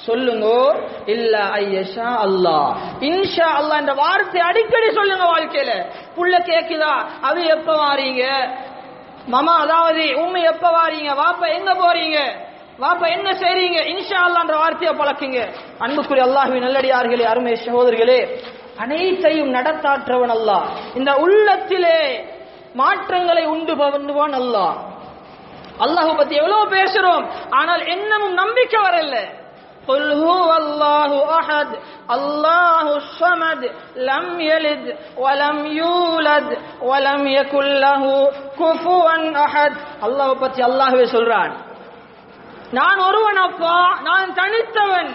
சொல்லுங்க இல்ல ஐயஷா அல்லாஹ் இன்ஷா அல்லாஹ் என்ற வார்த்தை அடிக்கடி சொல்லுங்க வாழ்க்கையில புள்ள கேக்குதா அது எப்ப வாரீங்க மாமா அதாவது உண்மை எப்ப வாரீங்க வாப்பா எங்க போறீங்க வாப்பா என்ன செய்றீங்க இன்ஷா அல்லான்ற வார்த்தையை பழக்குங்க அன்புக்குரிய அல்லாஹ்வின் நல்லடியார்களே அருமை சகோதரர்களே அனைத்தையும் நடத்தாற்றவன் அல்லாஹ் இந்த உள்ளத்திலே மாற்றங்களை உண்டு பண்ணுவான் அல்லாஹ் அல்லாஹ் பத்தி எவ்வளவு பேசுறோம் ஆனால் என்னமும் நம்பிக்கை வரல قل هو الله أحد الله الصمد لم يلد ولم يولد ولم يكن له كفوا أحد அல்லாஹ் பத்தி அல்லாஹ்வே சொல்றான் நான் ஒருவன் அப்பா நான் தனித்தவன்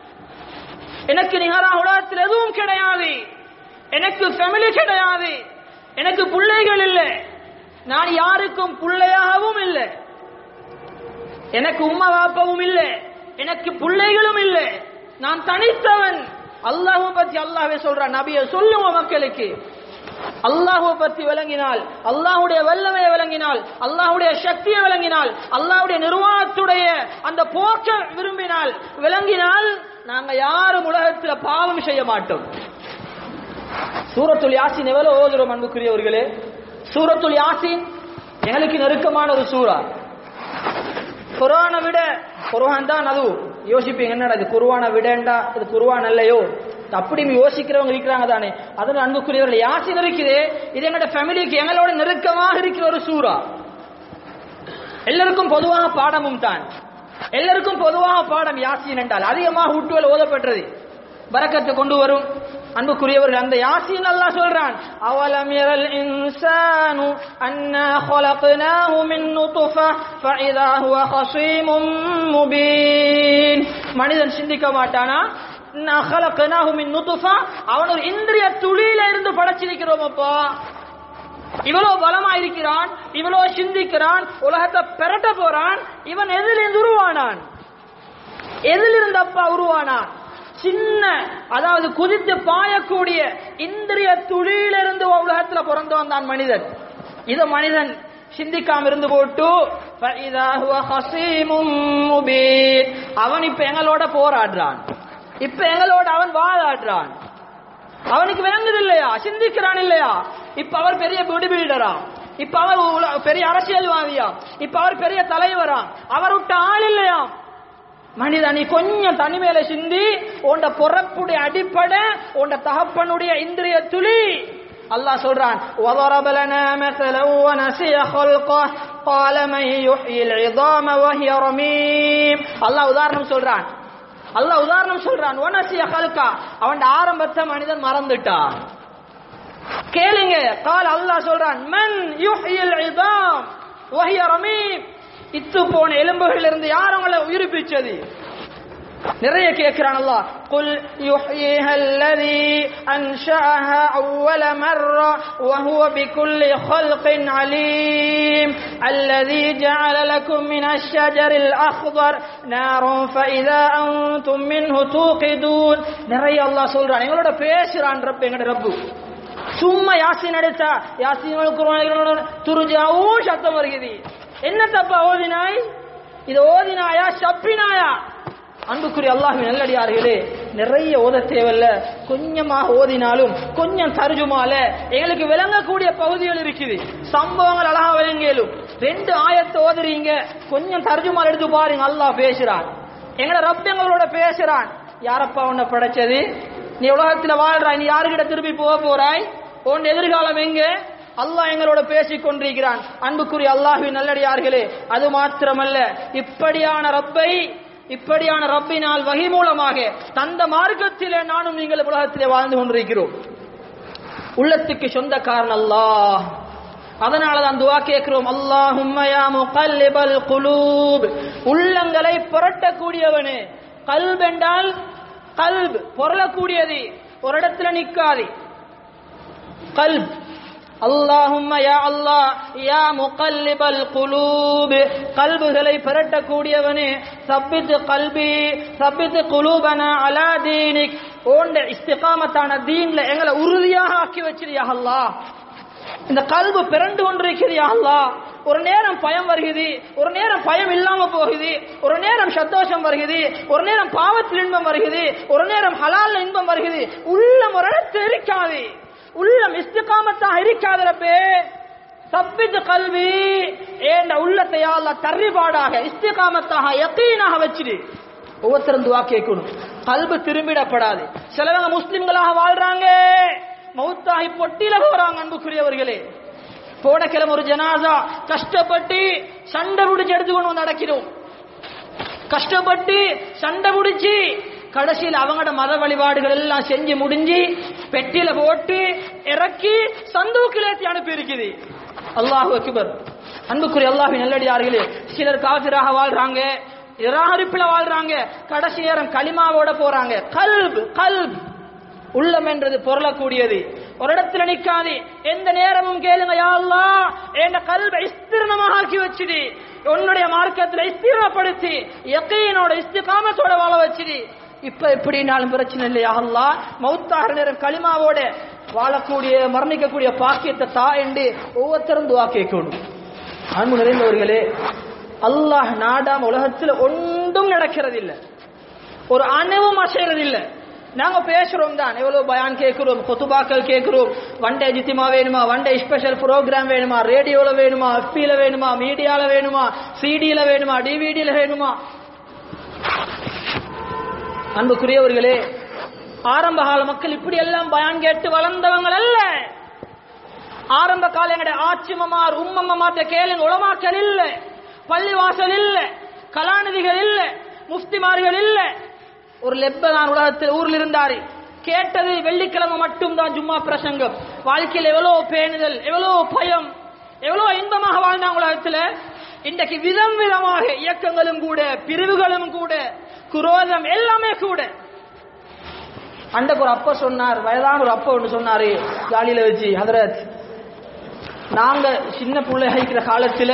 எனக்கு நிகராக உலகத்தில் எதுவும் கிடையாது எனக்கு ஃபேமிலி கிடையாது எனக்கு பிள்ளைகள் இல்லை நான் யாருக்கும் பிள்ளையாகவும் இல்லை எனக்கு உம்மா வாப்பவும் இல்லை எனக்கு பிள்ளைகளும் இல்லை நான் தனித்தவன் அல்லாஹ்வை பத்தி அல்லாஹ்வே சொல்றான் நபியை சொல்லுங்க மக்களுக்கு அல்லாஹ்வை பத்தி விளங்கினால் அல்லாஹ்வுடைய வல்லமையை விளங்கினால் அல்லாஹ்வுடைய சக்தியை விளங்கினால் அல்லாஹ்வுடைய நிர்வாகத்துடைய அந்த போக்க விரும்பினால் விளங்கினால் நாங்க யாரும் உலகத்துல பாவம் செய்ய மாட்டோம் சூரத்துல் யாசின் எவ்வளவு ஓதுறோம் அன்புக்குரியவர்களே சூரத்துல் யாசின் எங்களுக்கு நெருக்கமான ஒரு சூறா குர்ஆனை விட குர்ஆன் தான் அது யோசிப்பீங்க என்னடா இது குர்ஆனை விடண்டா இது குர்ஆன் இல்லையோ அப்படி யோசிக்கிறவங்க இருக்கிறாங்க தானே அதில் அன்புக்குரியவர்கள் யாசின் இருக்குது இது எங்களோட ஃபேமிலிக்கு எங்களோட நெருக்கமாக இருக்கிற ஒரு சூறா எல்லாருக்கும் பொதுவாக பாடமும் தான் எல்லாருக்கும் பொதுவாக பாடம் யாசின் என்றால் அதிகமாக ஊட்டுவல் ஓதப்பட்டது பரக்கத்தை கொண்டு வரும் அன்புக்குரியவர்கள் அந்த யாசின் அல்லாஹ் சொல்றான் அவலம் யரல் இன்சானு அன்னா خلقناه من نطفة فإذا هو خصيم مبين மனிதன் சிந்திக்க மாட்டானா நான் خلقناه من نطفة அவன் ஒரு இந்திரிய துளியில இருந்து படைச்சிருக்கிறோம் அப்பா இவ்வளவு பலமா இருக்கிறான் இவ்வளவு சிந்திக்கிறான் உலகத்தை பெரட்ட போறான் இவன் எதிலிருந்து உருவானான் எதிலிருந்து அப்பா உருவானான் சின்ன அதாவது குதித்து பாயக்கூடிய இந்திரிய துளியிலிருந்து உலகத்துல பிறந்து வந்தான் மனிதன் இத மனிதன் சிந்திக்காம இருந்து போட்டு فَإِذَا هُوَ خَصِيمٌ مُبِينٌ. அவன் இப்ப எங்களோட போராடுறான் இப்ப எங்களோட அவன் வாதாடுறான் அவனுக்கு விளங்குது இல்லையா சிந்திக்கிறான் இல்லையா இப்ப அவர் பெரிய பிடி பில்டரா இப்ப அவர் உல- பெரிய அரசியல்வாதியா இப்ப அவர் பெரிய தலைவரா அவர் விட்ட ஆள் இல்லையா மனிதா நீ கொஞ்சம் தனிமையில சிந்தி உண்ட பொறப்புடைய அடிப்படை உண்ட தகப்பனுடைய இந்திரிய துளி அல்லாஹ் சொல்றான் وَضَرَبَ لَنَا مَثَلًا وَنَسِيَ خَلْقَهُ قَالَ مَن يُحْيِي الْعِظَامَ وَهِيَ رَمِيمٌ அல்லாஹ் உதாரணம் சொல்றான் அல்லாஹ் உதாரணம் சொல்றான் ஒனசிய ஹல்கா அவன் ஆரம்பத்தை மனிதன் மறந்துட்டான் கேளுங்க கால் அல்லாஹ் சொல்றான் மன் யுஹ்யில் இதாம் வஹிய ரமீம் இத்து போன எலும்புகள் இருந்து யார் அவங்களை உயிர்ப்பிச்சது நிறைய கேட்கிறான் அல்லாஹ் குல் யுஹ்யிஹா அல்லதி அன்ஷஅஹா அவ்வல மர்ர وهو بكل خلق عليم الذي جعل لكم من الشجر الأخضر نار فإذا أنتم منه توقدون நிறைய அல்லாஹ் சொல்றான் எங்களோட பேசுறான் ரப் எங்கட ரப்பு சும்மா யாசின் அடிச்சா யாசின் துருஜாவும் சத்தம் வருகிறது என்ன தப்பா ஓதினாய் இது ஓதினாயா சப்பினாயா அன்புக்குரிய அல்லாஹின் நல்லடியார்களே நிறைய ஓத தேவையில்ல கொஞ்சமாக ஓதினாலும் கொஞ்சம் தர்ஜுமால எங்களுக்கு விளங்கக்கூடிய பகுதிகள் இருக்குது சம்பவங்கள் அழகா விளங்கியலும் ரெண்டு ஆயத்தை ஓதுறீங்க கொஞ்சம் தர்ஜுமால் எடுத்து பாருங்க அல்லாஹ் பேசுறான் எங்கட ரப் எங்களோட பேசுறான் யாரப்பா உன்னை படைச்சது நீ உலகத்துல வாழ்றாய் நீ யாருக்கிட்ட திருப்பி போக போறாய் உன் எதிர்காலம் எங்க அல்லாஹ் எங்களோட பேசிக் கொண்டிருக்கிறான் அன்புக்குரிய அல்லாஹ்வின் நல்லடியார்களே அது மாத்திரமல்ல இப்படியான ரப்பை இப்படியான ரப்பினால் வகை மூலமாக தந்த மார்க்கத்திலே நானும் நீங்கள் உலகத்திலே வாழ்ந்து கொண்டிருக்கிறோம் உள்ளத்துக்கு சொந்தக்காரன் அல்லாஹ் அதனால தான் துவா கேட்கிறோம் அல்லாஹும்ம யா முகல்லிபல் குலூப் உள்ளங்களை புரட்டக்கூடியவனே கல்ப் என்றால் கல்ப் பொருளக்கூடியது ஒரு இடத்துல நிக்காது கல்ப் அல்லாஹும்ம யா அல்லாஹ் யா முகல்லிபல் குலூப் கல்புகளை புரட்டக்கூடியவனே சப்பித்து கல்பி சப்பித்து குலூபனா அலா தீனிக் ஓண்ட இஸ்திகாமத்தான தீன்ல எங்களை உறுதியாக ஆக்கி வச்சிருயா அல்லாஹ் இந்த கல்பு பிறண்டு கொண்டிருக்கிறியா அல்லாஹ் ஒரு நேரம் பயம் வருகிறது ஒரு நேரம் பயம் இல்லாம போகுது ஒரு நேரம் சந்தோஷம் வருகிறது ஒரு நேரம் பாவத்தில் இன்பம் வருகிறது ஒரு நேரம் ஹலால் இன்பம் வருகிறது உள்ளம் ஒரு இடத்துல இருக்காது உள்ளம் இஸ்திகாமத்தாக இருக்காது ரப்பே சப்பித் கல்வி ஏண்ட உள்ளத்தை அல்ல தர்ரிபாடாக இஸ்திகாமத்தாக யக்கீனாக வச்சிடு ஒவ்வொருத்தரும் துவா கேட்கணும் கல்பு திரும்பிடப்படாது சிலவங்க முஸ்லிம்களாக வாழ்றாங்க மௌத்தாகி பொட்டியில போறாங்க அன்புக்குரியவர்களே போன கிழமை ஒரு ஜனாசா கஷ்டப்பட்டு சண்டை பிடிச்சு எடுத்துக்கொண்டு வந்து நடக்கிறோம் கஷ்டப்பட்டு சண்டை பிடிச்சி கடைசியில் அவங்களோட மத வழிபாடுகள் எல்லாம் செஞ்சு முடிஞ்சு பெட்டியில போட்டு இறக்கி சந்தூக்கிலேத்தி அனுப்பி இருக்குது அல்லாஹு அக்பர் அன்புக்குரிய அல்லாஹி நல்லடியார்களே சிலர் காபிராக வாழ்றாங்க நிராகரிப்புல வாழ்றாங்க கடைசி நேரம் களிமாவோட போறாங்க கல்ப் கல்ப் உள்ளம் என்றது பொருளக்கூடியது ஒரு இடத்துல நிக்காது எந்த நேரமும் கேளுங்க யா அல்லாஹ் என் கல்வை இஸ்திரணமாக ஆக்கி வச்சுடு உன்னுடைய மார்க்கத்துல இஸ்திரப்படுத்தி யக்கீனோட இஸ்திகாமத்தோட வாழ வச்சுடு இப்ப எப்படினாலும் பிரச்சனை இல்லையா அல்லாஹ் மௌத்தாகிற நேரம் களிமாவோட வாழக்கூடிய மரணிக்கக்கூடிய பாக்கியத்தை தா என்று ஒவ்வொருத்தரும் துவா கேட்கணும் அன்பு நிறைந்தவர்களே அல்லாஹ் நாடாம உலகத்துல ஒன்றும் நடக்கிறது இல்ல ஒரு அணுவும் அசைறது இல்ல நாங்க பேசுறோம் தான் எவ்வளவு பயான் கேட்கிறோம் கொத்துபாக்கள் கேட்கிறோம் ஒன் டே ஜித்திமா வேணுமா ஒன் டே ஸ்பெஷல் ப்ரோக்ராம் வேணுமா ரேடியோல வேணுமா எஃபில வேணுமா மீடியால வேணுமா சிடியில வேணுமா டிவிடியில வேணுமா அன்புக்குரியவர்களே ஆரம்ப கால மக்கள் இப்படி எல்லாம் பயான் கேட்டு வளர்ந்தவங்க அல்ல ஆரம்ப கால எங்களுடைய ஆச்சிமமார் உம்மம்மாத்த கேளுங்க உளமாக்கல் இல்ல பள்ளிவாசல் இல்ல கலாநிதிகள் இல்ல முஃப்திமார்கள் இல்ல ஒரு லெப்பதான் உலகத்தில் ஊரில் இருந்தாரு கேட்டது வெள்ளிக்கிழமை மட்டும்தான் ஜும்மா பிரசங்கம் வாழ்க்கையில் எவ்வளவு பேணுதல் எவ்வளவு பயம் எவ்வளவு இன்பமாக வாழ்ந்தாங்க உலகத்துல இன்றைக்கு விதம் விதமாக இயக்கங்களும் கூட பிரிவுகளும் கூட குரோதம் எல்லாமே கூட அண்டக்கு ஒரு அப்பா சொன்னார் வயதான ஒரு அப்பா ஒன்று சொன்னாரு காலியில வச்சு ஹதரத் நாங்க சின்ன பிள்ளை ஹைக்கிற காலத்துல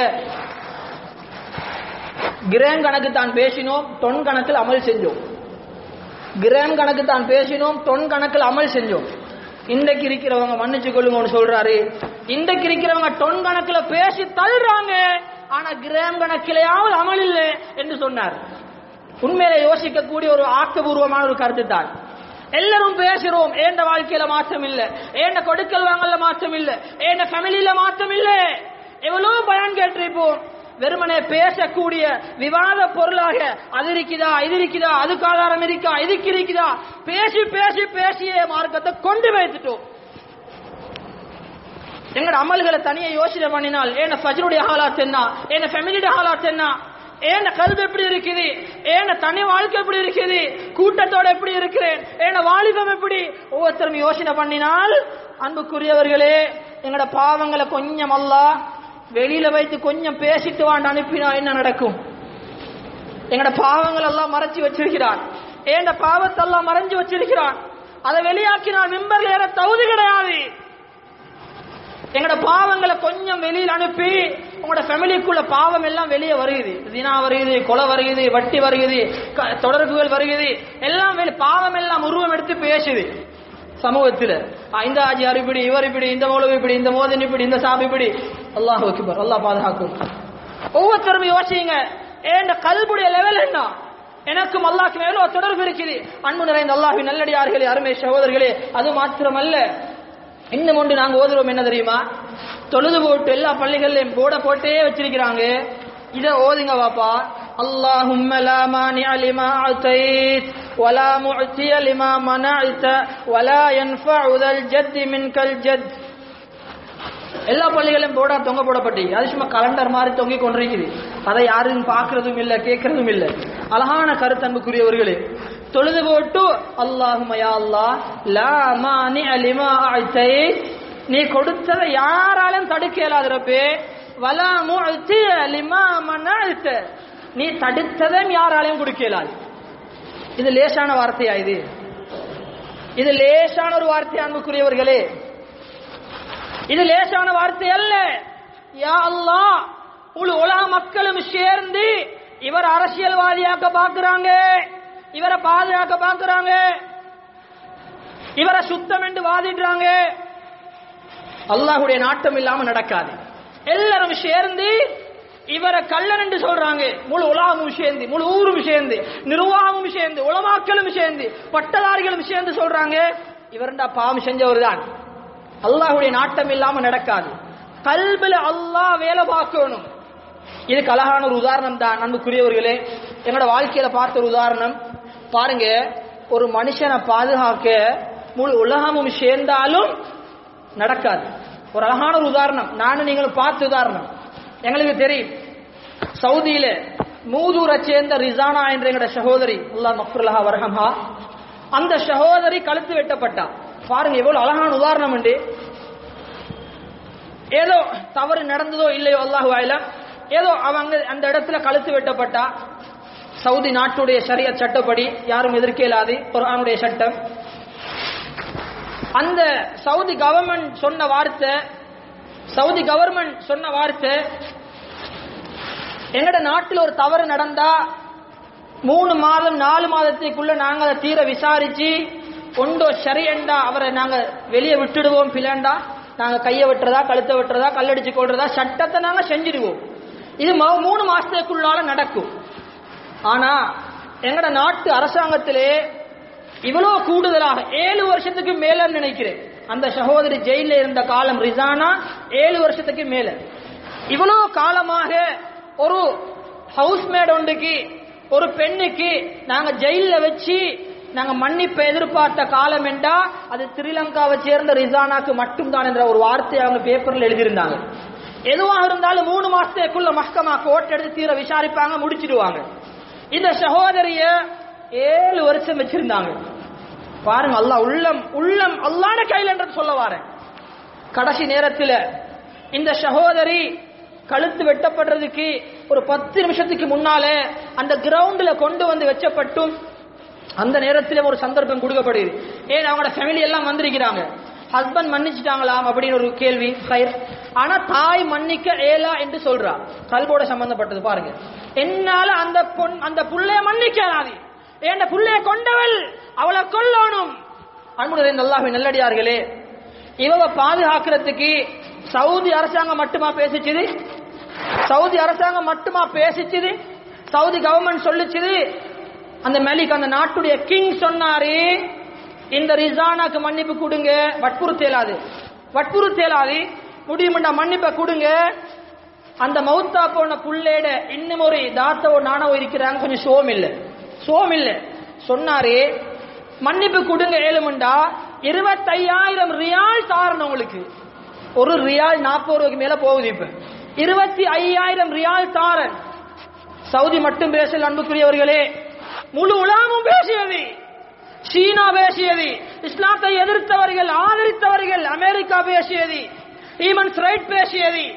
கிராம் கணக்கு தான் பேசினோம் டொன் கணக்கில் அமல் செஞ்சோம் கிராம் கணக்கு தான் பேசினோம் டொன் கணக்கில் அமல் செஞ்சோம் இன்றைக்கு இருக்கிறவங்க மன்னிச்சு கொள்ளுங்கன்னு சொல்றாரு இன்றைக்கு இருக்கிறவங்க டொன் கணக்கில் பேசி தள்ளுறாங்க ஆனா கிராம் கணக்கிலேயாவது அமல் இல்லை என்று சொன்னார் உண்மையில யோசிக்கக்கூடிய ஒரு ஆக்கபூர்வமான ஒரு கருத்து தான் எல்லாரும் பேசுறோம் ஏண்ட வாழ்க்கையில மாற்றம் இல்ல ஏண்ட கொடுக்கல் வாங்கல மாற்றம் இல்ல ஏண்ட ஃபேமிலியில மாற்றம் இல்ல எவ்வளவு பயன் கேட்டிருப்போம் வெறுமனே பேசக்கூடிய விவாத பொருளாக அது இருக்குதா இது இருக்குதா அதுக்கு ஆதாரம் இருக்கா இதுக்கு இருக்குதா பேசி பேசி பேசிய மார்க்கத்தை கொண்டு வைத்துட்டோம் எங்கட அமல்களை தனியா யோசனை பண்ணினால் ஏன ஃபஜ்ருடைய ஹாலாத் என்ன ஏன ஃபேமிலியோட ஹாலாத் என்ன ஏன கல்வி எப்படி இருக்குது ஏன தனி வாழ்க்கை எப்படி இருக்குது கூட்டத்தோட எப்படி இருக்கிறேன் ஏன வாலிபம் எப்படி ஒவ்வொருத்தரும் யோசனை பண்ணினால் அன்புக்குரியவர்களே எங்கட பாவங்களை கொஞ்சம் அல்ல வெளியில வைத்து கொஞ்சம் பேசிட்டு வாண்டு அனுப்பினா என்ன நடக்கும் எங்கட பாவங்கள் எல்லாம் மறைச்சு வச்சிருக்கிறான் ஏண்ட பாவத்தை எல்லாம் மறைஞ்சு வச்சிருக்கிறான் அதை வெளியாக்கினால் மிம்பர்ல ஏற தகுதி கிடையாது எங்கட பாவங்களை கொஞ்சம் வெளியில் அனுப்பி உங்களோட ஃபேமிலிக்குள்ள பாவம் எல்லாம் வெளியே வருகுது தினா வருகுது கொலை வருகுது வட்டி வருகுது க- தொடர்புகள் வருகுது எல்லாம் வெளி பாவம் எல்லாம் உருவம் எடுத்து பேசுது சமூகத்துல ஆ, இந்த ஆஜியார் இப்படி இவர் இப்படி இந்த மௌலவி இப்படி இந்த மோதன் இப்படி இந்த சாமி இப்படி அல்லாஹ் அக்பர் அல்லாஹ் பாதுகாக்கும் ஒவ்வொருத்தரும் யோசிங்க ஏண்ட கல்புடைய லெவல் என்ன எனக்கும் அல்லாஹ்க்கும் எவ்வளவு தொடர்பு இருக்குது அன்பு நிறைந்த அல்லாஹ்வின் நல்லடியார்களே அருமை சகோதரர்களே அது மாத்திரமல்ல இன்னும் ஒன்று நாங்க ஓதுறோம் என்ன தெரியுமா தொழுது போட்டு எல்லா பள்ளிகள்லயும் போட போட்டே வச்சிருக்கிறாங்க இத ஓதுங்க பாப்பா اللهم لا مانع لما أعطيت ولا معطي لما منعت ولا ينفع ذا الجد منك الجد எல்லா பள்ளிகளையும் போடா தொங்க போடப்பட்டு அது சும்மா கலண்டர் மாதிரி தொங்கி கொண்டிருக்குது அதை யாரும் பார்க்கறதும் இல்ல கேட்கறதும் இல்ல அழகான கருத்தன்புக்குரியவர்களே தொழுது போட்டு அல்லாஹுமயா அல்லாஹ் லா மானி அலிமா அழ்த்தை நீ கொடுத்ததை யாராலும் தடுக்க இயலாதுறப்பே வலா முழ்த்தி அலிமா மனழ்த்த நீ தடுத்ததையும் யாராலையும் கொடுக்க இயலாது இது லேசான வார்த்தையா இது இது லேசான ஒரு வார்த்தை அன்புக்குரியவர்களே இது லேசான வார்த்தை அல்ல யா அல்லாஹ் முழு உலக மக்களும் சேர்ந்து இவர் அரசியல்வாதியாக்க பாக்குறாங்க இவரை பாதுகாக்க பாக்குறாங்க இவரை சுத்தம் என்று வாதிடுறாங்க அல்லாஹ்வுடைய நாட்டம் இல்லாம நடக்காது எல்லாரும் சேர்ந்து இவரை கள்ளன் என்று சொல்றாங்க முழு உலகமும் சேர்ந்து முழு ஊரும் சேர்ந்து நிர்வாகமும் சேர்ந்து உலமாக்களும் சேர்ந்து பட்டதாரிகளும் சேர்ந்து சொல்றாங்க இவர்டா பாவம் செஞ்சவர் தான் அல்லாஹ்வுடைய நாட்டம் இல்லாம நடக்காது கல்பில் அல்லாஹ் வேலை பார்க்கணும் இதுக்கு அழகான ஒரு உதாரணம் தான் அன்புக்குரியவர்களே என்னோட வாழ்க்கையில பார்த்த ஒரு உதாரணம் பாருங்க ஒரு மனுஷனை பாதுகாக்க முழு உலகமும் சேர்ந்தாலும் நடக்காது ஒரு அழகான ஒரு உதாரணம் நானும் நீங்களும் பார்த்த உதாரணம் எங்களுக்கு தெரியும் சவுதியில மூதூரை சேர்ந்த ரிசானா என்ற எங்களோட சகோதரி அல்லாஹ் மஃபுல்லஹா வரஹம்ஹா அந்த சகோதரி கழுத்து வெட்டப்பட்டா பாருங்க எவ்வளவு அழகான உதாரணம் உண்டு ஏதோ தவறு நடந்ததோ இல்லையோ அல்லாஹு ஆயிலம் ஏதோ அவங்க அந்த இடத்துல கழுத்து வெட்டப்பட்டா சவுதி நாட்டுடைய சரிய சட்டப்படி யாரும் எதிர்க்க இயலாது குர்ஆனுடைய சட்டம் அந்த சவுதி கவர்மெண்ட் சொன்ன வார்த்தை சவுதி கவர்மெண்ட் சொன்ன வார்த்தை எங்கட நாட்டில் ஒரு தவறு நடந்தா மூணு மாதம் நாலு மாதத்துக்குள்ள நாங்க அதை தீர விசாரிச்சு கொண்டோ சரியண்டா அவரை நாங்க வெளியே விட்டுடுவோம் பிளண்டா நாங்க கையை வெட்டுறதா கழுத்தை வெட்டுறதா கல்லடிச்சு கொள்றதா சட்டத்தை நாங்க செஞ்சிடுவோம் இது ம- மூணு மாசத்துக்குள்ளால நடக்கும் ஆனா எங்கட நாட்டு அரசாங்கத்திலே இவ்வளவு கூடுதலாக ஏழு வருஷத்துக்கு மேல நினைக்கிறேன் அந்த சகோதரி ஜெயில இருந்த காலம் ரிசானா ஏழு வருஷத்துக்கு மேல இவ்வளவு காலமாக ஒரு ஹவுஸ்மேட் ஒன்றுக்கு ஒரு பெண்ணுக்கு நாங்க ஜெயில வச்சு நாங்க மன்னிப்பு எதிர்பார்த்த காலம் என்றா அது ஸ்ரீலங்காவை சேர்ந்த ரிசானாக்கு மட்டும்தான் என்ற ஒரு வார்த்தையை அவங்க பேப்பர்ல எழுதியிருந்தாங்க எதுவாக இருந்தாலும் மூணு மாசத்துக்குள்ள மஹ்கமா கோர்ட் எடுத்து தீர விசாரிப்பாங்க முடிச்சிடுவாங்க இந்த சகோதரிய ஏழு வருஷம் வச்சிருந்தாங்க பாருங்க அல்லாஹ் உள்ளம் உள்ளம் அல்லாட கையில் என்று சொல்ல வாரேன் கடைசி நேரத்துல இந்த சகோதரி கழுத்து வெட்டப்படுறதுக்கு ஒரு பத்து நிமிஷத்துக்கு முன்னாலே அந்த கிரவுண்ட்ல கொண்டு வந்து வச்சப்பட்டும் அந்த நேரத்திலே ஒரு சந்தர்ப்பம் கொடுக்கப்படுது ஏன் அவங்களோட ஃபேமிலி எல்லாம் வந்திருக்கிறாங்க ஹஸ்பண்ட் மன்னிச்சிட்டாங்களாம் அப்படின்னு ஒரு கேள்வி கயிர் ஆனா தாய் மன்னிக்க ஏலா என்று சொல்றா கல்போட சம்பந்தப்பட்டது பாருங்க என்னால அந்த பொன் அந்த புள்ளைய மன்னிக்காது ஏன் புள்ளைய கொண்டவள் அவளை கொல்லணும் அன்புடைய நல்லாவே நல்லடியார்களே இவவ பாதுகாக்கிறதுக்கு சவுதி அரசாங்கம் மட்டுமா பேசிச்சுது சவுதி அரசாங்கம் மட்டுமா பேசிச்சுது சவுதி கவர்மெண்ட் சொல்லிச்சுது அந்த மெலிக் அந்த நாட்டுடைய கிங் சொன்னாரு இந்த ரிசானாக்கு மன்னிப்பு கொடுங்க வற்புறுத்தேலாது வற்புறுத்தேலாது முடியுமெண்டா மன்னிப்பை கொடுங்க அந்த மௌத்தா போன புள்ளேட இன்னும் ஒரு தாத்தவோ நானவோ இருக்கிறாங்க கொஞ்சம் சோம் இல்ல சோம் இல்ல சொன்னாரு மன்னிப்பு கொடுங்க ஏழுமண்டா இருபத்தையாயிரம் ரியால் தாரணும் உங்களுக்கு ஒரு ரியால் நாற்பது ரூபாய்க்கு மேல போகுது இப்ப இருபத்தி ஐயாயிரம் ரியால் தாரன் சவுதி மட்டும் பேசல அன்புக்குரியவர்களே முழு உலகமும் பேசியது சீனா பேசியது இஸ்லாத்தை எதிர்த்தவர்கள் ஆதரித்தவர்கள் அமெரிக்கா பேசியது ஹியூமன்ஸ் ரைட் பேசியது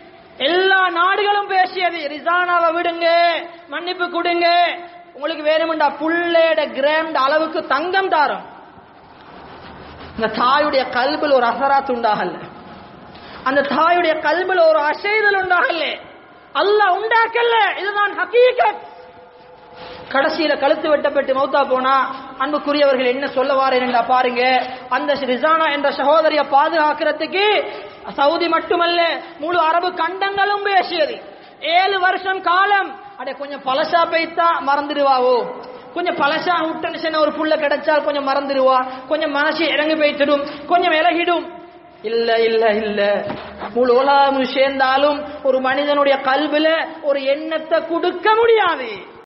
எல்லா நாடுகளும் பேசியது ரிசானாவை விடுங்க மன்னிப்பு கொடுங்க உங்களுக்கு வேணுமெண்டா புள்ளேட கிராம் அளவுக்கு தங்கம் தாரும் இந்த தாயுடைய கல்பில் ஒரு அசராத் உண்டாகல அந்த தாயுடைய கல்பில் ஒரு அசைதல் உண்டாகல அல்லாஹ் உண்டாக்கல இதுதான் ஹகீகத் கடைசியில கழுத்து வெட்டப்பட்டு மௌத்தா போனா அன்புக்குரியவர்கள் என்ன சொல்ல வாரேன் பாருங்க அந்த ரிசானா என்ற சகோதரியை பாதுகாக்கிறதுக்கு சவுதி மட்டுமல்ல முழு அரபு கண்டங்களும் பேசியது ஏழு வருஷம் காலம் அடே கொஞ்சம் பழசா பைத்தா மறந்துடுவாவோ கொஞ்சம் பழசா விட்டுன்னு ஒரு புள்ள கிடைச்சால் கொஞ்சம் மறந்துடுவா கொஞ்சம் மனசு இறங்கி போய்த்திடும் கொஞ்சம் இறகிடும் இல்ல இல்ல இல்ல முழு உலகம் சேர்ந்தாலும் ஒரு மனிதனுடைய கல்வில ஒரு எண்ணத்தை கொடுக்க முடியாது